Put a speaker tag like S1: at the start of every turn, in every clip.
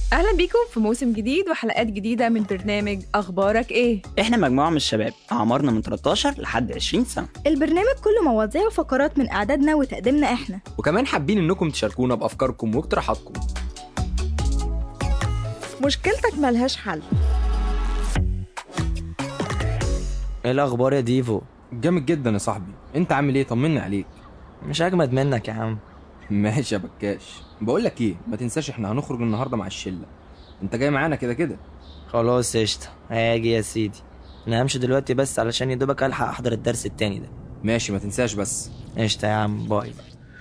S1: أهلا بيكم في موسم جديد وحلقات جديدة من برنامج أخبارك إيه؟
S2: احنا مجموعة من الشباب أعمارنا من 13 لحد 20 سنة
S3: البرنامج كله مواضيع وفقرات من إعدادنا وتقديمنا إحنا
S4: وكمان حابين انكم تشاركونا بافكاركم واقتراحاتكم
S1: مشكلتك ملهاش حل
S5: ايه الاخبار يا ديفو
S4: جامد جدا يا صاحبي انت عامل ايه طمني عليك
S5: مش اجمد منك يا عم
S4: ماشي يا بكاش بقول لك ايه ما تنساش احنا هنخرج النهارده مع الشله انت جاي معانا كده كده
S5: خلاص قشطه هاجي يا سيدي انا همشي دلوقتي بس علشان يدوبك الحق احضر الدرس التاني ده
S4: ماشي ما تنساش بس
S5: قشطه يا عم باي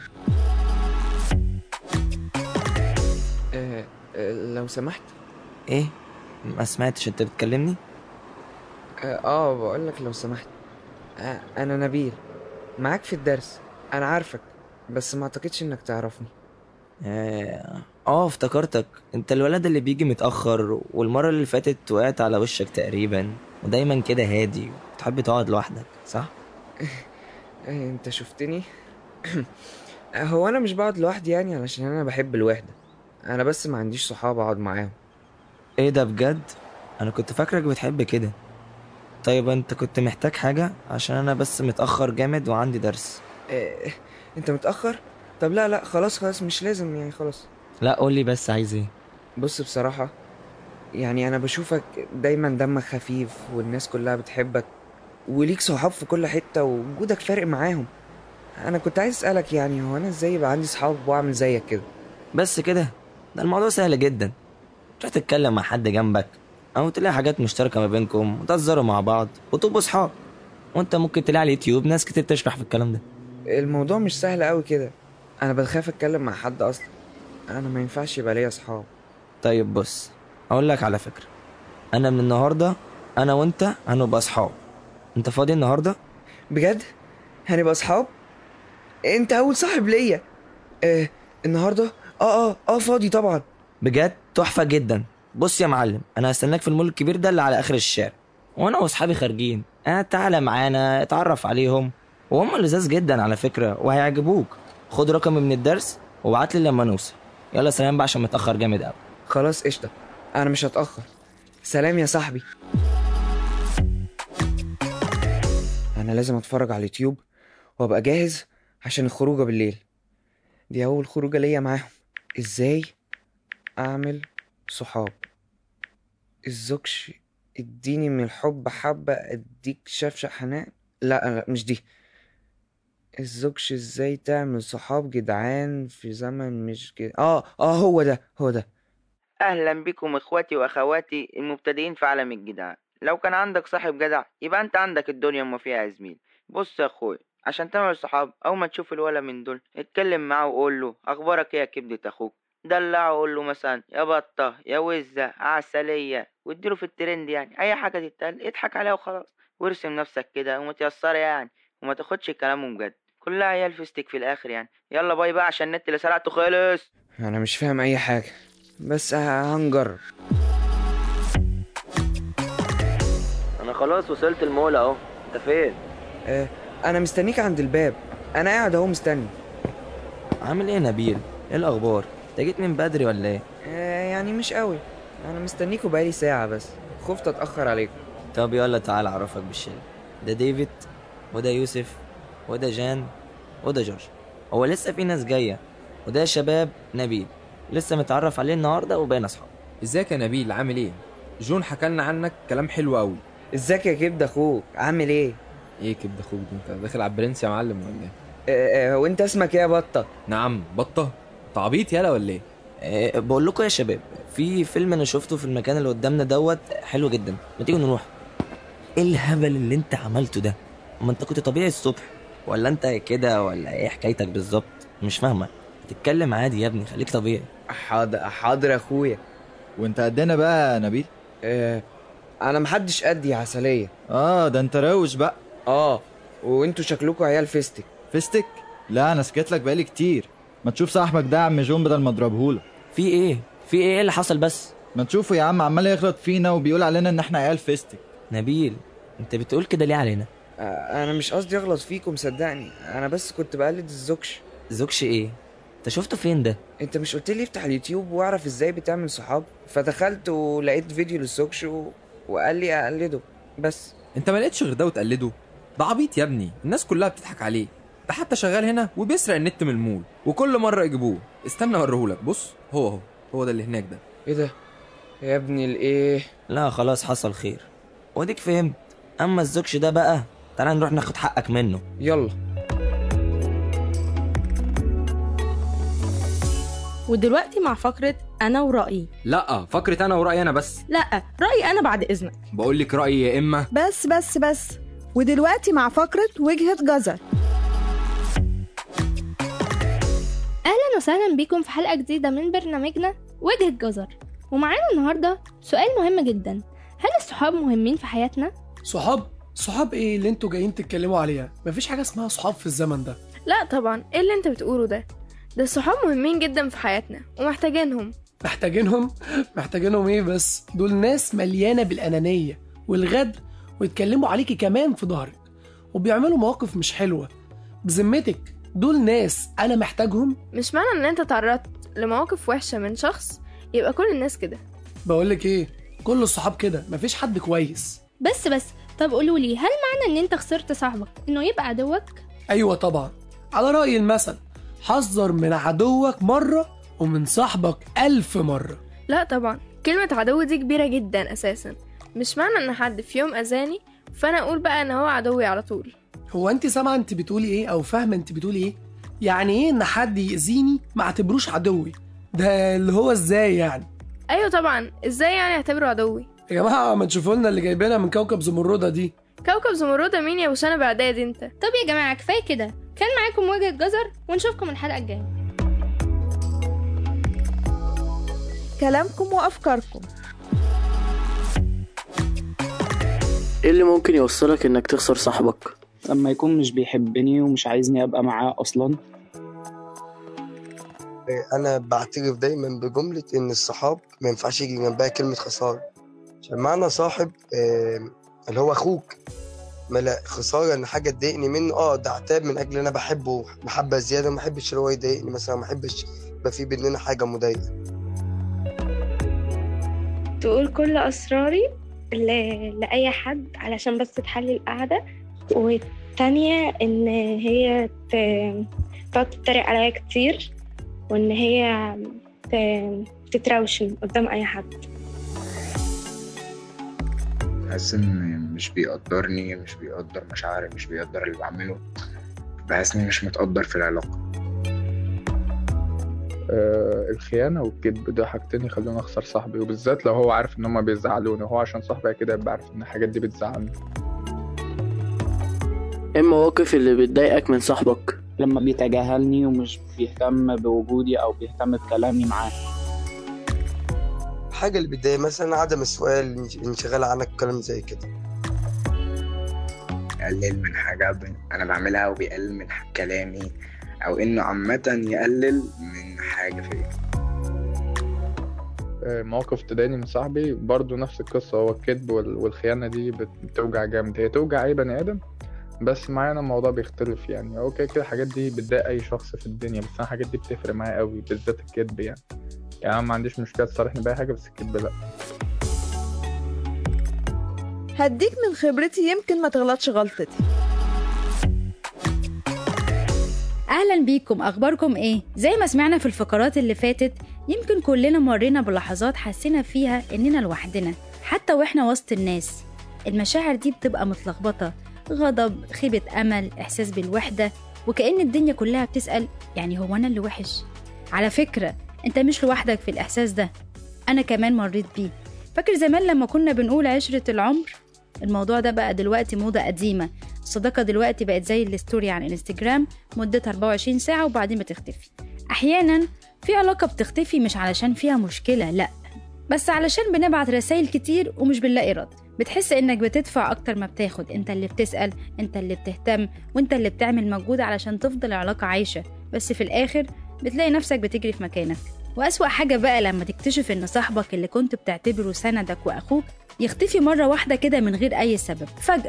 S6: آه آه، لو سمحت
S5: ايه ما سمعتش انت بتكلمني
S6: اه, آه بقول لك لو سمحت آه انا نبيل معاك في الدرس انا عارفك بس ما اعتقدش انك تعرفني
S5: اه آه، افتكرتك انت الولد اللي بيجي متاخر والمره اللي فاتت وقعت على وشك تقريبا ودايما كده هادي وتحب تقعد لوحدك صح
S6: آه انت شفتني آه، هو انا مش بقعد لوحدي يعني علشان انا بحب الوحده انا بس ما عنديش صحاب اقعد معاهم
S5: ايه ده بجد انا كنت فاكرك بتحب كده طيب انت كنت محتاج حاجه عشان انا بس متاخر جامد وعندي درس
S6: آه انت متاخر طب لا لا خلاص خلاص مش لازم يعني خلاص
S5: لا قولي بس عايز ايه
S6: بص بصراحة يعني أنا بشوفك دايما دمك خفيف والناس كلها بتحبك وليك صحاب في كل حتة ووجودك فارق معاهم أنا كنت عايز أسألك يعني هو أنا إزاي يبقى عندي صحاب وأعمل زيك كده
S5: بس كده ده الموضوع سهل جدا تروح تتكلم مع حد جنبك او تلاقي حاجات مشتركه ما بينكم وتهزروا مع بعض وتبقوا صحاب وانت ممكن تلاقي على اليوتيوب ناس كتير تشرح في الكلام ده
S6: الموضوع مش سهل أوي كده أنا بخاف أتكلم مع حد أصلا أنا ما ينفعش يبقى ليا صحاب
S5: طيب بص اقول لك على فكره انا من النهارده انا وانت هنبقى اصحاب انت فاضي النهارده
S6: بجد هنبقى صحاب أنت أول صاحب ليا آه النهاردة آه آه آه فاضي طبعا
S5: بجد تحفه جدا بص يا معلم انا هستناك في المول الكبير ده اللي على اخر الشارع وانا واصحابي خارجين اه تعالى معانا اتعرف عليهم وهم لذاذ جدا على فكره وهيعجبوك خد رقمي من الدرس وابعت لي لما نوصل يلا سلام بقى عشان متاخر جامد قوي
S6: خلاص قشطة أنا مش هتأخر سلام يا صاحبي أنا لازم أتفرج على اليوتيوب وأبقى جاهز عشان الخروجة بالليل دي أول خروجة ليا معاهم إزاي أعمل صحاب الزوجش اديني من الحب حبة أديك شفشة حنان لا لا مش دي الزوجش ازاي تعمل صحاب جدعان في زمن مش جد... اه اه هو ده هو ده
S7: أهلا بكم إخواتي وأخواتي المبتدئين في عالم الجدعان لو كان عندك صاحب جدع يبقى أنت عندك الدنيا وما فيها يا زميل بص يا أخوي عشان تعمل صحاب أول ما تشوف الولا من دول اتكلم معاه وقول له أخبارك إيه يا كبدة أخوك دلعه وقول له مثلا يا بطة يا وزة عسلية واديله في الترند يعني أي حاجة تتقال اضحك عليها وخلاص وارسم نفسك كده ومتيسرة يعني وما تاخدش كلامهم بجد كلها عيال فيستك في الآخر يعني يلا باي بقى عشان النت اللي سرقته خلص
S6: انا مش فاهم اي حاجة بس هنجرب
S5: انا خلاص وصلت المول اهو انت فين
S6: آه انا مستنيك عند الباب انا قاعد اهو مستني
S5: عامل ايه يا نبيل ايه الاخبار انت جيت من بدري ولا ايه
S6: آه يعني مش قوي انا مستنيكوا بقالي ساعة بس خفت اتأخر عليكم
S5: طب يلا تعال اعرفك بالشله ده ديفيد وده يوسف وده جان وده جورج هو لسه في ناس جايه وده يا شباب نبيل لسه متعرف عليه النهارده وبقينا اصحاب
S4: ازيك يا نبيل عامل ايه جون حكالنا عنك كلام حلو قوي
S6: ازيك يا كبد اخوك عامل ايه
S4: ايه كبد اخوك دي انت داخل على البرنس يا معلم ولا ايه
S6: آه آه وانت اسمك ايه يا بطة
S4: نعم بطه تعبيط يالا ولا ايه
S5: أه بقول لكم يا شباب في فيلم انا شفته في المكان اللي قدامنا دوت حلو جدا ما تيجوا نروح ايه الهبل اللي انت عملته ده ما انت كنت طبيعي الصبح ولا انت كده ولا ايه حكايتك بالظبط مش فاهمه تتكلم عادي يا ابني خليك طبيعي
S6: حاضر حاضر يا اخويا
S8: وانت قدنا بقى يا نبيل
S6: آه انا محدش قدي عسلية
S8: اه ده انت روش بقى
S6: اه وانتوا شكلكوا عيال فيستك
S8: فيستك لا انا سكت لك بقالي كتير ما تشوف صاحبك ده يا عم جون بدل ما اضربهولك
S5: في ايه في ايه إيه اللي حصل بس
S8: ما تشوفه يا عم عمال يغلط فينا وبيقول علينا ان احنا عيال فيستك
S5: نبيل انت بتقول كده ليه علينا
S6: آه انا مش قصدي اغلط فيكم صدقني انا بس كنت بقلد الزوكش
S5: زوجش ايه انت شفته فين ده
S6: انت مش قلت لي افتح اليوتيوب واعرف ازاي بتعمل صحاب فدخلت ولقيت فيديو للسوكش و... وقال لي اقلده بس
S4: انت ما لقيتش غير ده وتقلده ده عبيط يا ابني الناس كلها بتضحك عليه ده حتى شغال هنا وبيسرق النت من المول وكل مره يجيبوه استنى اوريهولك بص هو اهو هو ده اللي هناك ده
S6: ايه ده يا ابني الايه
S5: لا خلاص حصل خير وديك فهمت اما الزوكش ده بقى تعالى نروح ناخد حقك منه
S6: يلا
S3: ودلوقتي مع فقرة أنا ورأيي
S4: لا فكرة انا ورأيي انا بس
S3: لا رأيي أنا بعد إذنك
S4: بقول لك رأيي يا اما
S9: بس بس بس ودلوقتي مع فقرة وجهة جزر
S10: اهلا وسهلا بيكم في حلقه جديده من برنامجنا وجهه جزر ومعانا النهارده سؤال مهم جدا هل الصحاب مهمين في حياتنا
S11: صحاب صحاب ايه اللي انتوا جايين تتكلموا عليها مفيش حاجه اسمها صحاب في الزمن ده
S1: لا طبعا ايه اللي انت بتقوله ده ده الصحاب مهمين جدا في حياتنا ومحتاجينهم
S11: محتاجينهم محتاجينهم ايه بس دول ناس مليانه بالانانيه والغدر ويتكلموا عليكي كمان في ظهرك وبيعملوا مواقف مش حلوه بذمتك دول ناس انا محتاجهم
S1: مش معنى ان انت تعرضت لمواقف وحشة من شخص يبقى كل الناس كده
S11: بقولك ايه كل الصحاب كده مفيش حد كويس
S10: بس بس طب قولولي هل معنى ان انت خسرت صاحبك انه يبقى عدوك
S11: ايوه طبعا على رأي المثل حذر من عدوك مرة ومن صاحبك ألف مرة
S1: لا طبعا كلمة عدو دي كبيرة جدا اساسا مش معنى ان حد في يوم اذاني فانا اقول بقى ان هو عدوي على طول
S11: هو انت سامعة انت بتقولي ايه او فاهمة انت بتقولي ايه يعني ايه ان حد يأذيني ما اعتبروش عدوي ده اللي هو ازاي يعني
S1: ايوه طبعا ازاي يعني اعتبره عدوي
S11: يا جماعة ما تشوفوا لنا اللي جايبينها من كوكب زمردة دي
S1: كوكب زمردة مين يا ابو سنة باعدادي انت
S10: طب يا جماعه كفايه كده كان معاكم وجهه جزر ونشوفكم الحلقه الجايه
S9: كلامكم وأفكاركم
S12: ايه اللي ممكن يوصلك انك تخسر صاحبك
S13: لما يكون مش بيحبني ومش عايزني ابقى معاه اصلا
S14: انا بعترف دايما بجمله ان الصحاب ما ينفعش يجي جنبها كلمه خساره عشان معنى صاحب آه، اللي هو اخوك ما لا خساره ان حاجه تضايقني منه اه ده عتاب من اجل انا بحبه محبه زياده وما بحبش اللي هو يضايقني مثلا ما بحبش يبقى في بيننا حاجه مضايقه
S15: تقول كل أسراري ل- لأي حد علشان بس تحلي القعدة والتانية إن هي ت- تقعد تتريق عليا كتير وإن هي ت- تتروشن قدام أي حد
S16: بحس ان مش بيقدرني مش بيقدر مشاعري مش بيقدر اللي بعمله بحس اني مش متقدر في العلاقة
S17: آه، الخيانة والكذب ده حاجتين يخلوني أخسر صاحبي وبالذات لو هو عارف إن هما بيزعلوني وهو عشان صاحبي كده يبقى عارف إن الحاجات دي بتزعلني
S12: ايه المواقف اللي بتضايقك من صاحبك
S13: لما بيتجاهلني ومش بيهتم بوجودي او بيهتم بكلامي معاه
S14: حاجه اللي بتضايق مثلا عدم السؤال انشغال عنك كلام زي كده
S16: يقلل من حاجة ب- أنا بعملها وبيقلل من ح- كلامي أو إنه عامة يقلل من حاجة فيا
S17: آه، موقف تضايقني من صاحبي برضو نفس القصة هو الكذب وال- والخيانة دي بت- بتوجع جامد هي توجع أي بني آدم بس معانا الموضوع بيختلف يعني هو كده كده الحاجات دي بتضايق أي شخص في الدنيا بس أنا الحاجات دي بتفرق معايا قوي بالذات الكذب يعني يعني أنا ما عنديش مشكلة تصارحني بأي حاجة بس الكذب لأ
S9: هديك من خبرتي يمكن ما تغلطش غلطتي
S18: اهلا بيكم اخباركم ايه زي ما سمعنا في الفقرات اللي فاتت يمكن كلنا مرينا بلحظات حسينا فيها اننا لوحدنا حتى واحنا وسط الناس المشاعر دي بتبقى متلخبطه غضب خيبه امل احساس بالوحده وكأن الدنيا كلها بتسأل يعني هو انا اللي وحش على فكره انت مش لوحدك في الاحساس ده انا كمان مريت بيه فاكر زمان لما كنا بنقول عشرة العمر الموضوع ده بقى دلوقتي موضة قديمة الصداقة دلوقتي بقت زي الستوري على انستجرام مدتها 24 ساعة وبعدين بتختفي أحيانا في علاقة بتختفي مش علشان فيها مشكلة لأ بس علشان بنبعت رسائل كتير ومش بنلاقي رد بتحس انك بتدفع اكتر ما بتاخد انت اللي بتسأل انت اللي بتهتم وانت اللي بتعمل مجهود علشان تفضل العلاقة عايشة بس في الاخر بتلاقي نفسك بتجري في مكانك وأسوأ حاجة بقى لما تكتشف إن صاحبك اللي كنت بتعتبره سندك وأخوك يختفي مرة واحدة كده من غير أي سبب فجأة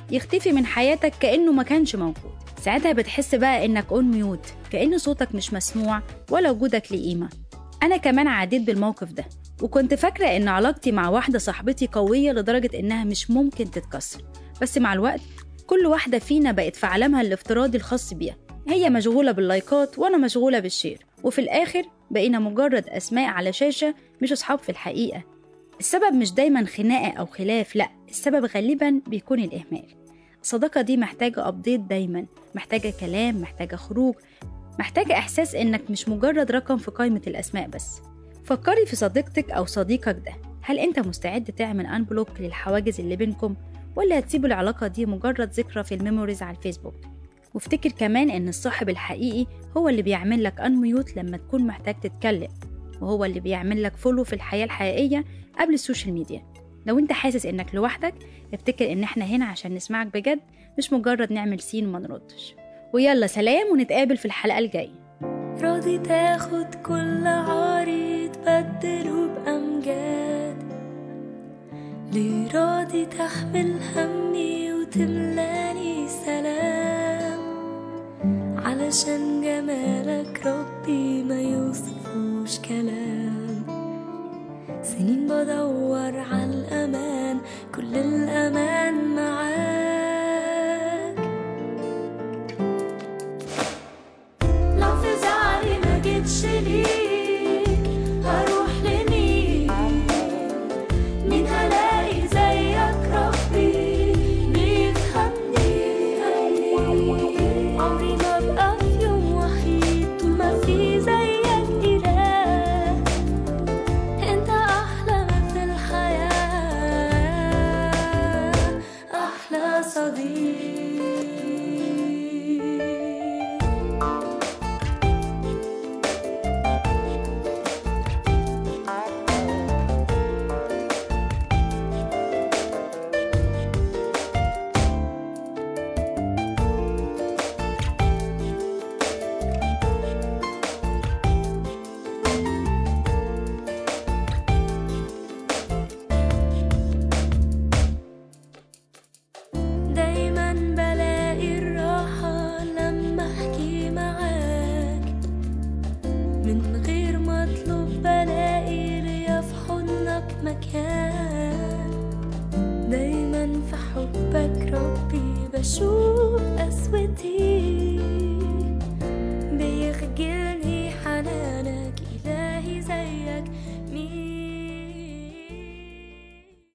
S18: يختفي من حياتك كأنه ما كانش موجود ساعتها بتحس بقى إنك اون ميوت كأن صوتك مش مسموع ولا وجودك ليه قيمة أنا كمان عديت بالموقف ده وكنت فاكرة إن علاقتي مع واحدة صاحبتي قوية لدرجة إنها مش ممكن تتكسر بس مع الوقت كل واحدة فينا بقت في عالمها الافتراضي الخاص بيها هي مشغولة باللايكات وأنا مشغولة بالشير وفي الآخر بقينا مجرد أسماء على شاشة مش أصحاب في الحقيقة السبب مش دايما خناقة أو خلاف لأ السبب غالبا بيكون الإهمال الصداقة دي محتاجة أبديت دايما محتاجة كلام محتاجة خروج محتاجة إحساس إنك مش مجرد رقم في قائمة الأسماء بس فكري في صديقتك أو صديقك ده هل أنت مستعد تعمل أنبلوك للحواجز اللي بينكم ولا هتسيب العلاقة دي مجرد ذكرى في الميموريز على الفيسبوك وافتكر كمان إن الصاحب الحقيقي هو اللي بيعمل لك أنميوت لما تكون محتاج تتكلم وهو اللي بيعمل لك فولو في الحياة الحقيقية قبل السوشيال ميديا لو انت حاسس انك لوحدك افتكر ان احنا هنا عشان نسمعك بجد مش مجرد نعمل سين وما نردش ويلا سلام ونتقابل في الحلقة الجاية
S19: راضي تاخد كل عاري تبدله بأمجاد ليه راضي تحمل همي وتملاني سلام علشان جمالك ربي ما يوصفوش كلام سنين بدور على الأمان كل الأمان معاك لو في زعلي ما جيتش ليك هروح لمين مين هلاقي زيك ربي بيفهمني عمري ما ابقى في يوم وحيد طول ما في زيك إله انت احلى ما في الحياة احلى صديق دايما بلاقي الراحة لما احكي معاك من غير ما اطلب بلاقي ليا في حضنك مكان دايما في حبك ربي بشوف قسوتي